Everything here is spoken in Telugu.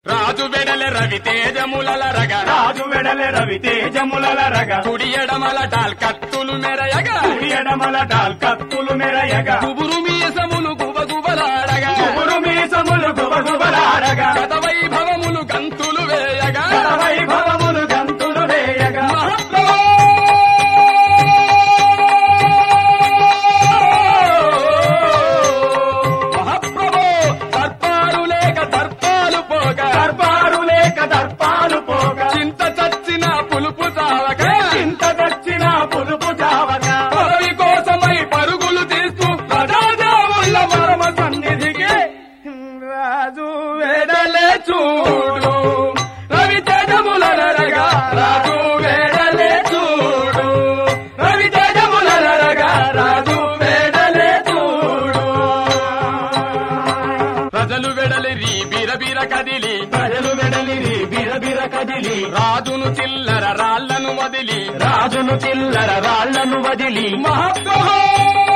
రాజు వెడలె రవి తేజములల రగ రాజు వెడలె రవి తేజములల రగ కుడి ఎడమల టాల్ కత్తులు మెరయగ కుడి ఎడమల డాల్ కత్తులు మెరయగ గుబురు మీసములు గుబగుబలాడగా గుబురు మీసములు గుబగుబలాడగా శతవైభవములు గంతులు వేయగా వైభవములు గంతులు వేయగా మహాప్రభో దర్పారు లేక దర్పాలు పోగా దర్బారు లేక దర్పాలు పోగా చింత చచ్చిన పులుపు చావక చింత దచ్చిన పులుపు చావగా పదవి కోసమై పరుగులు తీస్తూ ప్రజాదేవుళ్ళ పరమ సన్నిధికి రాజు వేడలే చూడు రవి తేజములరగా రాజు వేడలే చూడు రవి తేజములరగా రాజు వేడలే చూడు ప్రజలు వెడలిరి బిరబిర కదిలి ప్రజలు వెడలిరి బిరబిర కదిలి రాజును చిల్లర రాళ్లను వదిలి రాజును చిల్లర రాళ్లను వదిలి మహాప్రభో